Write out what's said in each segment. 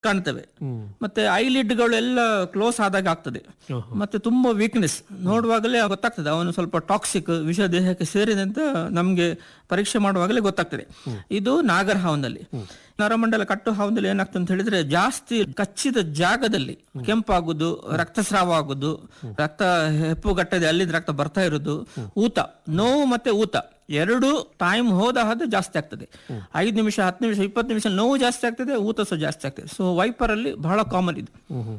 ಕಾಣ್ತವೆ ಮತ್ತೆ ಐಲಿಡ್ಗಳು ಎಲ್ಲ ಕ್ಲೋಸ್ ಆದಾಗ ಆಗ್ತದೆ ಮತ್ತೆ ತುಂಬಾ ವೀಕ್ನೆಸ್ ನೋಡುವಾಗಲೇ ಗೊತ್ತಾಗ್ತದೆ ಅವನು ಸ್ವಲ್ಪ ಟಾಕ್ಸಿಕ್ ವಿಷ ದೇಹಕ್ಕೆ ಸೇರಿದೆ ಅಂತ ನಮ್ಗೆ ಪರೀಕ್ಷೆ ಮಾಡುವಾಗಲೇ ಗೊತ್ತಾಗ್ತದೆ ಇದು ನಾಗರ ಹಾವನಲ್ಲಿ ನರಮಂಡಲ ಕಟ್ಟು ಹಾವದಲ್ಲಿ ಏನಾಗ್ತದೆ ಅಂತ ಹೇಳಿದ್ರೆ ಜಾಸ್ತಿ ಕಚ್ಚಿದ ಜಾಗದಲ್ಲಿ ಕೆಂಪಾಗುದು ರಕ್ತಸ್ರಾವ ಆಗುದು ರಕ್ತ ಹೆಪ್ಪುಗಟ್ಟದೆ ಅಲ್ಲಿಂದ ರಕ್ತ ಬರ್ತಾ ಇರುದು ಊತ ನೋವು ಮತ್ತೆ ಊತ ಎರಡು ಟೈಮ್ ಹೋದ ಹಾಗೆ ಜಾಸ್ತಿ ಆಗ್ತದೆ ಐದು ನಿಮಿಷ ಹತ್ತು ನಿಮಿಷ ಇಪ್ಪತ್ತು ನಿಮಿಷ ನೋವು ಜಾಸ್ತಿ ಆಗ್ತದೆ ಊತ ಸಹ ಜಾಸ್ತಿ ಆಗ್ತದೆ ಸೊ ವೈಪರ್ ಅಲ್ಲಿ ಬಹಳ ಕಾಮನ್ ಇದು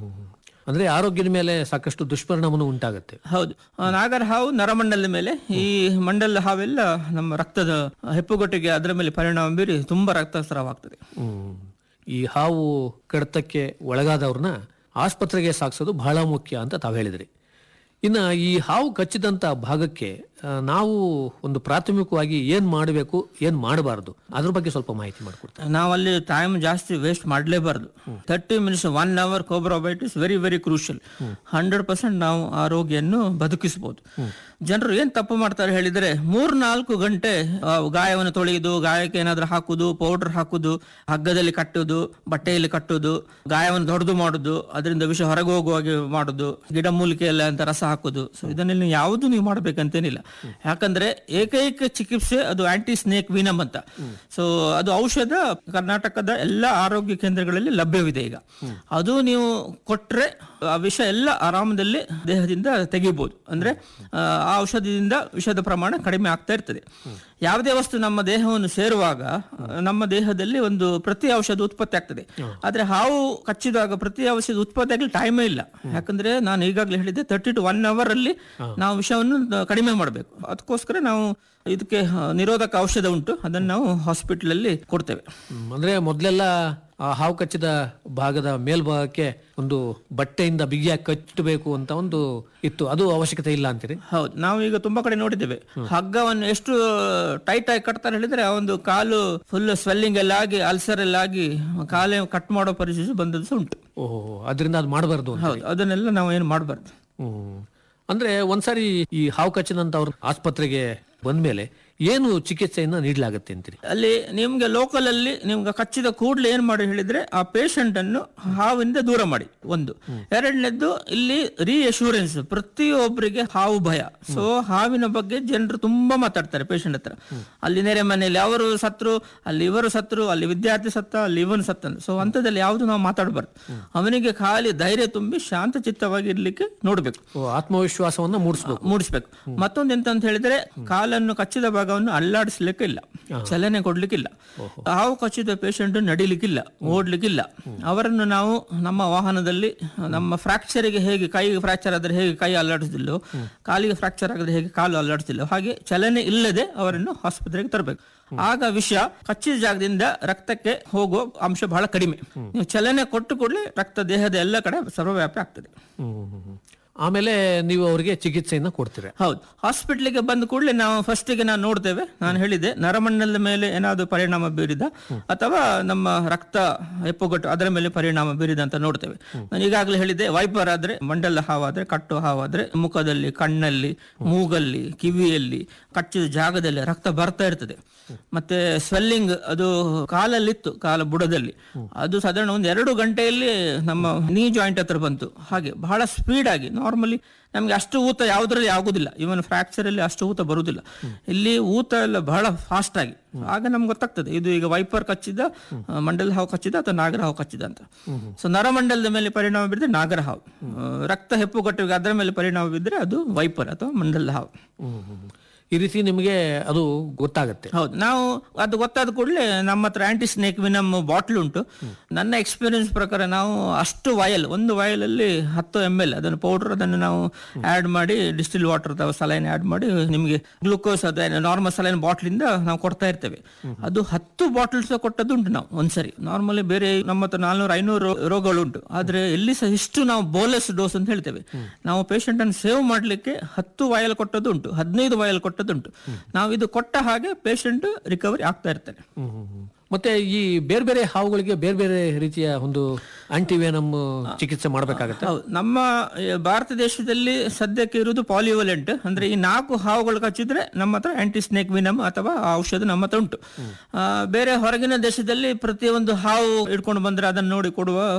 ಅಂದ್ರೆ ಆರೋಗ್ಯದ ಮೇಲೆ ಸಾಕಷ್ಟು ದುಷ್ಪರಿಣಾಮನೂ ಉಂಟಾಗುತ್ತೆ ಹೌದು ಆ, ನಾಗರ ಹಾವು ನರಮಂಡಲದ ಮೇಲೆ ಈ ಮಂಡಲ ಹಾವೆಲ್ಲ ನಮ್ಮ ರಕ್ತದ ಹೆಪ್ಪುಗೊಟ್ಟಿಗೆ ಅದರ ಮೇಲೆ ಪರಿಣಾಮ ಬೀರಿ ತುಂಬಾ ರಕ್ತಸ್ರಾವ ಆಗ್ತದೆ ಹ್ಮ್. ಈ ಹಾವು ಕಡತಕ್ಕೆ ಒಳಗಾದವ್ರನ್ನ ಆಸ್ಪತ್ರೆಗೆ ಸಾಗಿಸೋದು ಬಹಳ ಮುಖ್ಯ ಅಂತ ತಾವು ಹೇಳಿದ್ರಿ ಇನ್ನ ಈ ಹಾವು ಕಚ್ಚಿದಂತ ಭಾಗಕ್ಕೆ ಆ, ನಾವು ಒಂದು ಪ್ರಾಥಮಿಕವಾಗಿ ಏನ್ ಮಾಡಬೇಕು ಏನ್ ಮಾಡಬಾರದು ಅದ್ರ ಬಗ್ಗೆ ಸ್ವಲ್ಪ ಮಾಹಿತಿ ಮಾಡಿಕೊಡ್ತಾರೆ ನಾವಲ್ಲಿ ಟೈಮ್ ಜಾಸ್ತಿ ವೇಸ್ಟ್ ಮಾಡಲೇಬಾರ್ದು thirty minutes one hour cobra bite is very very crucial hundred percent ನಾವು ಆ ರೋಗಿಯನ್ನು ಬದುಕಿಸಬಹುದು ಜನರು ಏನ್ ತಪ್ಪು ಮಾಡ್ತಾರೆ ಹೇಳಿದ್ರೆ ಮೂರ್ ನಾಲ್ಕು ಗಂಟೆ ಆ, ಗಾಯವನ್ನು ತೊಳೆಯುವುದು ಗಾಯಕ್ಕೆ ಏನಾದ್ರೂ ಹಾಕುದು ಪೌಡರ್ ಹಾಕುದು ಹಗ್ಗದಲ್ಲಿ ಕಟ್ಟುದು ಬಟ್ಟೆಯಲ್ಲಿ ಕಟ್ಟುದು ಗಾಯವನ್ನು ದೊಡ್ಡದು ಮಾಡುದು ಅದರಿಂದ ವಿಷ ಹೊರಗೆ ಹೋಗುವಾಗೆ ಮಾಡುದು ಗಿಡಮೂಲಿಕೆ ಎಲ್ಲ ಅಂತ ರಸ ಹಾಕುದು ಸೊ ಇದನ್ನೆಲ್ಲ ಯಾವುದು ನೀವು ಮಾಡ್ಬೇಕಂತೇನಿಲ್ಲ ಯಾಕಂದ್ರೆ ಏಕೈಕ ಚಿಕಿತ್ಸೆ ಅದು ಆಂಟಿ ಸ್ನೇಕ್ ವೀನಮ್ ಅಂತ ಸೊ ಅದು ಔಷಧ ಕರ್ನಾಟಕದ ಎಲ್ಲ ಆರೋಗ್ಯ ಕೇಂದ್ರಗಳಲ್ಲಿ ಲಭ್ಯವಿದೆ ಈಗ ಅದು ನೀವು ಕೊಟ್ರೆ ಆ ವಿಷ ಎಲ್ಲ ಆರಾಮದಲ್ಲಿ ದೇಹದಿಂದ ತೆಗಿಬಹುದು ಅಂದ್ರೆ ಆ, ಆ ಔಷಧದಿಂದ ವಿಷದ ಪ್ರಮಾಣ ಕಡಿಮೆ ಆಗ್ತಾ ಇರ್ತದೆ ಯಾವುದೇ ವಸ್ತು ನಮ್ಮ ದೇಹವನ್ನು ಸೇರುವಾಗ ಆ, ನಮ್ಮ ದೇಹದಲ್ಲಿ ಒಂದು ಪ್ರತಿ ಔಷಧ ಉತ್ಪತ್ತಿ ಆಗ್ತದೆ ಆದ್ರೆ ಹಾವು ಕಚ್ಚಿದಾಗ ಪ್ರತಿ ಔಷಧ ಉತ್ಪತ್ತಿ ಆಗಲಿ ಟೈಮೇ ಇಲ್ಲ ಯಾಕಂದ್ರೆ ನಾನು ಈಗಾಗಲೇ ಹೇಳಿದ್ದೆ ತರ್ಟಿ ಟು ಒನ್ ಅವರ್ ಅಲ್ಲಿ ನಾವು ವಿಷವನ್ನು ಕಡಿಮೆ ಮಾಡಬೇಕು ಅದಕ್ಕೋಸ್ಕರ ನಾವು ಇದಕ್ಕೆ ಆ, ನಿರೋಧಕ ಔಷಧ ಉಂಟು ಅದನ್ನು ನಾವು ಹಾಸ್ಪಿಟಲ್ ಅಲ್ಲಿ ಕೊಡ್ತೇವೆ ಹ್ಮ್. ಅಂದ್ರೆ ಮೊದಲೆಲ್ಲ ಆ ಹಾವು ಕಚ್ಚಿದ ಭಾಗದ ಮೇಲ್ಭಾಗಕ್ಕೆ ಒಂದು ಬಟ್ಟೆಯಿಂದ ಬಿಗಿಯಾಗಿ ಕಟ್ಟಬೇಕು ಅಂತ ಒಂದು ಇತ್ತು ಅದು ಅವಶ್ಯಕತೆ ಇಲ್ಲ ಅಂತೀರಿ ಹೌದು ನಾವು ಈಗ ತುಂಬಾ ಕಡೆ ನೋಡಿದ್ದೇವೆ ಹಗ್ಗವನ್ನು ಎಷ್ಟು ಟೈಟ್ ಆಗಿ ಕಟ್ತಾರೆ ಹೇಳಿದ್ರೆ ಆ ಒಂದು ಕಾಲು ಫುಲ್ ಸ್ವೆಲ್ಲಿಂಗ್ ಎಲ್ಲ ಆಗಿ ಅಲ್ಸರ್ ಎಲ್ಲ ಆಗಿ ಕಾಲೇ ಕಟ್ ಮಾಡೋ ಪರಿಸ್ಥಿತಿ ಬಂದದ್ದು ಸಹ ಉಂಟು ಓಹೋ ಅದರಿಂದ ಅದು ಮಾಡಬಾರ್ದು ಅಂತ ಹೌದು ಅದನ್ನೆಲ್ಲ ನಾವು ಏನು ಮಾಡಬಾರ್ದು ಹ್ಮ್. ಅಂದ್ರೆ ಒಂದ್ಸಾರಿ ಈ ಹಾವು ಕಚ್ಚಿದಂತವ್ರ ಆಸ್ಪತ್ರೆಗೆ ಬಂದ್ಮೇಲೆ ಏನು ಚಿಕಿತ್ಸೆಯನ್ನ ನೀಡಲಾಗುತ್ತೆ ಅಂತೀರಿ ಅಲ್ಲಿ ನಿಮ್ಗೆ ಲೋಕಲ್ ಅಲ್ಲಿ ನಿಮ್ಗೆ ಕಚ್ಚಿದ ಕೂಡಲೇ ಏನ್ ಮಾಡಿ ಹೇಳಿದ್ರೆ ಆ ಪೇಷಂಟ್ ಅನ್ನು ಹಾವಿಂದ ದೂರ ಮಾಡಿ ಒಂದು ಎರಡನೇದ್ದು ಇಲ್ಲಿ ರಿಅಶೂರೆನ್ಸ್ ಪ್ರತಿಯೊಬ್ಬರಿಗೆ ಹಾವು ಭಯ ಸೊ ಹಾವಿನ ಬಗ್ಗೆ ಜನರು ತುಂಬಾ ಮಾತಾಡ್ತಾರೆ ಪೇಷಂಟ್ ಹತ್ರ ಅಲ್ಲಿ ನೆರೆ ಮನೆಯಲ್ಲಿ ಅವರು ಸತ್ರು ಅಲ್ಲಿ ಇವರು ಸತ್ರು ಅಲ್ಲಿ ವಿದ್ಯಾರ್ಥಿ ಸತ್ತ ಅಲ್ಲಿ ಇವನು ಸತ್ತನು ಸೊ ಅಂತದಲ್ಲಿ ಯಾವುದು ನಾವು ಮಾತಾಡಬಾರ್ದು ಅವನಿಗೆ ಖಾಲಿ ಧೈರ್ಯ ತುಂಬಿ ಶಾಂತ ಚಿತ್ತವಾಗಿ ಇರ್ಲಿಕ್ಕೆ ನೋಡ್ಬೇಕು ಓ, ಆತ್ಮವಿಶ್ವಾಸವನ್ನ ಮೂಡಿಸ್ಬೇಕು ಮೂಡಿಸ್ಬೇಕು ಮತ್ತೊಂದು ಎಂತ ಅಂತ ಹೇಳಿದ್ರೆ ಕಾಲನ್ನು ಕಚ್ಚಿದ ಭಾಗವನ್ನು ಅಲ್ಲಾಡಿಸ್ಲಿಕ್ಕೆ ಇಲ್ಲ ಚಲನೆ ಕೊಡ್ಲಿಕ್ಕಿಲ್ಲ ಹಾವು ಕಚ್ಚಿದ ಪೇಷಂಟ್ ನಡಿಲಿಕ್ಕಿಲ್ಲ ಓಡ್ಲಿಕ್ಕಿಲ್ಲ ಅವರನ್ನು ನಾವು ನಮ್ಮ ವಾಹನದಲ್ಲಿ ನಮ್ಮ ಫ್ರಾಕ್ಚರ್ಗೆ ಹೇಗೆ ಕೈ ಫ್ರಾಕ್ಚರ್ ಆದ್ರೆ ಹೇಗೆ ಕೈ ಅಲ್ಲಾಡಿಸ್ದಿಲ್ಲೋ ಕಾಲಿಗೆ ಫ್ರಾಕ್ಚರ್ ಆಗಿದ್ರೆ ಹೇಗೆ ಕಾಲು ಅಲ್ಲಾಡಿಸ್ದಿಲ್ಲೋ ಹಾಗೆ ಚಲನೆ ಇಲ್ಲದೆ ಅವರನ್ನು ಆಸ್ಪತ್ರೆಗೆ ತರಬೇಕು ಆಗ ವಿಷ ಕಚ್ಚಿದ ಜಾಗದಿಂದ ರಕ್ತಕ್ಕೆ ಹೋಗುವ ಅಂಶ ಬಹಳ ಕಡಿಮೆ ನೀವು ಚಲನೆ ಕೊಟ್ಟು ಕೂಡಲೇ ರಕ್ತ ದೇಹದ ಎಲ್ಲ ಕಡೆ ಸರ್ವವ್ಯಾಪಿ ಆಗ್ತದೆ ಹ್ಮ್, ಹ್ಮ್, ಹ್ಮ್. ಆಮೇಲೆ ನೀವು ಅವರಿಗೆ ಚಿಕಿತ್ಸೆಯನ್ನ ಕೊಡ್ತೀರಾ ಹೌದು ಹಾಸ್ಪಿಟ್ಲಿಗೆ ಬಂದ ಕೂಡಲೇ ನಾವು ಫಸ್ಟಿಗೆ ನಾವು ನೋಡ್ತೇವೆ ನಾನು ಹೇಳಿದೆ ನರಮಂಡಲದ ಮೇಲೆ ಏನಾದ್ರು ಪರಿಣಾಮ ಬೀರಿದ ಅಥವಾ ನಮ್ಮ ರಕ್ತ ಹೆಪ್ಪುಗಟ್ಟು ಅದರ ಮೇಲೆ ಪರಿಣಾಮ ಬೀರಿದ ಅಂತ ನೋಡ್ತೇವೆ ನಾನು ಈಗಾಗಲೇ ಹೇಳಿದೆ ವೈಪರ್ ಆದ್ರೆ ಮಂಡಲ ಹಾವಾದ್ರೆ ಕಟ್ಟು ಹಾವಾದ್ರೆ ಮುಖದಲ್ಲಿ ಕಣ್ಣಲ್ಲಿ ಮೂಗಲ್ಲಿ ಕಿವಿಯಲ್ಲಿ ಕಚ್ಚಿದ ಜಾಗದಲ್ಲಿ ರಕ್ತ ಬರ್ತಾ ಇರ್ತದೆ ಮತ್ತೆ ಸ್ವೆಲ್ಲಿಂಗ್ ಅದು ಕಾಲಲ್ಲಿತ್ತು ಕಾಲ ಬುಡದಲ್ಲಿ ಅದು ಸಾಧಾರಣ ಒಂದು ಎರಡು ಗಂಟೆಯಲ್ಲಿ ನಮ್ಮ ನೀ ಜಾಯಿಂಟ್ ಹತ್ರ ಬಂತು ಹಾಗೆ ಬಹಳ ಸ್ಪೀಡ್ ಆಗಿ ನಾರ್ಮಲಿ ನಮ್ಗೆ ಅಷ್ಟು ಊತ ಯಾವುದ್ರಲ್ಲಿ ಆಗುದಿಲ್ಲ ಇವನ್ ಫ್ರಾಕ್ಚರ್ ಅಲ್ಲಿ ಅಷ್ಟು ಊತ ಬರುವುದಿಲ್ಲ ಇಲ್ಲಿ ಊತ ಎಲ್ಲ ಬಹಳ ಫಾಸ್ಟ್ ಆಗಿ ಆಗ ನಮ್ಗೆ ಗೊತ್ತಾಗ್ತದೆ ಇದು ಈಗ ವೈಪರ್ ಕಚ್ಚಿದ ಆ, ಮಂಡಲ ಹಾವು ಕಚ್ಚಿದ ಅಥವಾ ನಾಗರ ಹಾವು ಕಚ್ಚಿದ ಅಂತ ಸೊ ನರಮಂಡಲದ ಮೇಲೆ ಪರಿಣಾಮ ಬಿದ್ದರೆ ನಾಗರ ಹಾವು ಆ, ರಕ್ತ ಹೆಪ್ಪುಗಟ್ಟುವಿಗೆ ಅದರ ಮೇಲೆ ಪರಿಣಾಮ ಬಿದ್ದರೆ ಅದು ವೈಪರ್ ಅಥವಾ ಮಂಡಲ ಹಾವು ಹ್ಮ್, ಹ್ಮ್, ಹ್ಮ್. ಈ ರೀತಿ ನಿಮಗೆ ಅದು ಗೊತ್ತಾಗತ್ತೆ ಹೌದು ನಾವು ಅದು ಗೊತ್ತಾದ ಕೂಡಲೇ ನಮ್ಮ ಹತ್ರ ಆಂಟಿ ಸ್ನೇಕ್ ವಿನಮ್ ಬಾಟ್ಲ್ ಉಂಟು ನನ್ನ ಎಕ್ಸ್ಪೀರಿಯನ್ಸ್ ಪ್ರಕಾರ ನಾವು ಅಷ್ಟು ವಯಲ್ ಒಂದು ವಯಲ್ ಅಲ್ಲಿ ಹತ್ತು ಎಮ್ ಎಲ್ ಅದನ್ನು ಪೌಡರ್ ಅದನ್ನು ನಾವು ಆಡ್ ಮಾಡಿ ಡಿಸ್ಟಿಲ್ ವಾಟರ್ ಅಥವಾ ಸಲೈನ್ ಆಡ್ ಮಾಡಿ ನಿಮಗೆ ಗ್ಲೂಕೋಸ್ ಅದೇ ನಾರ್ಮಲ್ ಸಲೈನ್ ಬಾಟ್ಲಿಂದ ನಾವು ಕೊಡ್ತಾ ಇರ್ತೇವೆ ಅದು ಹತ್ತು ಬಾಟಲ್ಸ್ ಕೊಟ್ಟದ್ದು ಉಂಟು ನಾವು ಒಂದ್ಸರಿ ನಾರ್ಮಲಿ ಬೇರೆ ನಮ್ಮ ಹತ್ರ ನಾಲ್ನೂರು ಐನೂರು ರೋಗಗಳುಂಟು ಆದ್ರೆ ಎಲ್ಲಿ ಸಹ ಇಷ್ಟು ನಾವು ಬೋಲಸ್ ಡೋಸ್ ಅಂತ ಹೇಳ್ತೇವೆ ನಾವು ಪೇಷಂಟ್ ಅನ್ನು ಸೇವ್ ಮಾಡ್ಲಿಕ್ಕೆ ಹತ್ತು ವಯಲ್ ಕೊಟ್ಟದ್ದು ಉಂಟು ಹದಿನೈದು ವಯಲ್ ಕೊಟ್ಟದ್ದುಂಟು ನಾವು ಇದು ಕೊಟ್ಟ ಹಾಗೆ ಪೇಷಂಟ್ ರಿಕವರಿ ಆಗ್ತಾ ಇರ್ತಾನೆ ಹ್ಮ್, ಹ್ಮ್, ಹ್ಮ್. ಮತ್ತೆ ಈ ಬೇರೆ ಬೇರೆ ಹಾವುಗಳಿಗೆ ಬೇರೆ ಬೇರೆ ರೀತಿಯ ಒಂದು ಆಂಟಿವೇನಮ್ ಚಿಕಿತ್ಸೆ ಮಾಡಬೇಕಾಗತ್ತೆ ಹೌದು ನಮ್ಮ ಈ ಭಾರತ ದೇಶದಲ್ಲಿ ಸದ್ಯಕ್ಕೆ ಇರುವುದು ಪಾಲಿವಲೆಂಟ್ ಅಂದ್ರೆ ಈ ನಾಲ್ಕು ಹಾವುಗಳು ಕಚ್ಚಿದ್ರೆ ನಮ್ಮ ಹತ್ರ ಆಂಟಿ ಸ್ನೇಕ್ ವಿನಮ್ ಅಥವಾ ಆ ಔಷಧ ನಮ್ಮ ಹತ್ರ ಉಂಟು ಆ, ಬೇರೆ ಹೊರಗಿನ ದೇಶದಲ್ಲಿ ಪ್ರತಿಯೊಂದು ಹಾವು ಇಟ್ಕೊಂಡು ಬಂದ್ರೆ ಅದನ್ನು ನೋಡಿ ಕೊಡುವ